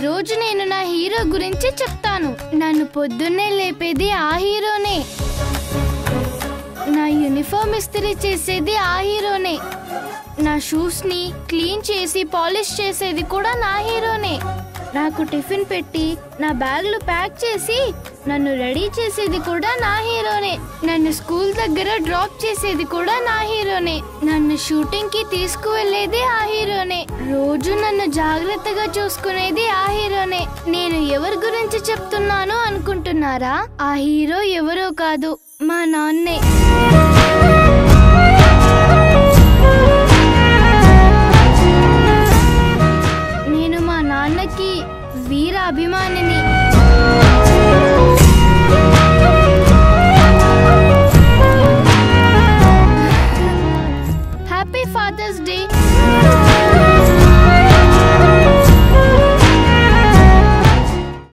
రోజు నేను నా హీరో గురించి చెప్తాను నన్ను పొద్దున్నే లేపేది ఆ హీరోనే నా యూనిఫామ్ ఇస్త్రీ చేసేది ఆ హీరోనే నా షూస్ ని క్లీన్ చేసి పాలిష్ చేసేది కూడా నా హీరోనే నాకు టిఫిన్ పెట్టి నా బ్యాగులు ప్యాక్ చేసి నన్ను రెడీ చేసేది కూడా నా హీరోనే నన్ను స్కూల్ దగ్గర డ్రాప్ చేసేది కూడా నా హీరోనే నన్ను షూటింగ్ కి తీసుకువెళ్ళేది ఆ హీరోనే రోజు నన్ను జాగ్రత్తగా చూసుకునేది ఆ హీరోనే నేను ఎవరి గురించి చెప్తున్నాను అనుకుంటున్నారా ఆ హీరో ఎవరో కాదు మా నాన్నే నేను మా నాన్నకి వీర అభిమానిని